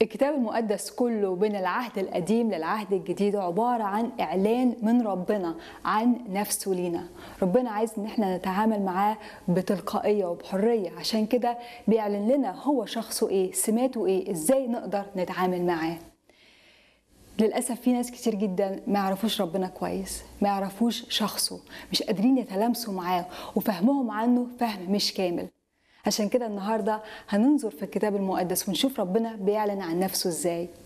الكتاب المقدس كله بين العهد القديم للعهد الجديد عبارة عن إعلان من ربنا عن نفسه لينا ربنا عايز إن احنا نتعامل معاه بتلقائية وبحرية عشان كده بيعلن لنا هو شخصه إيه سماته إيه إزاي نقدر نتعامل معاه للأسف في ناس كتير جدا ما يعرفوش ربنا كويس ما يعرفوش شخصه مش قادرين يتلامسوا معاه وفهمهم عنه فهم مش كامل عشان كده النهارده هننظر في الكتاب المقدس ونشوف ربنا بيعلن عن نفسه ازاي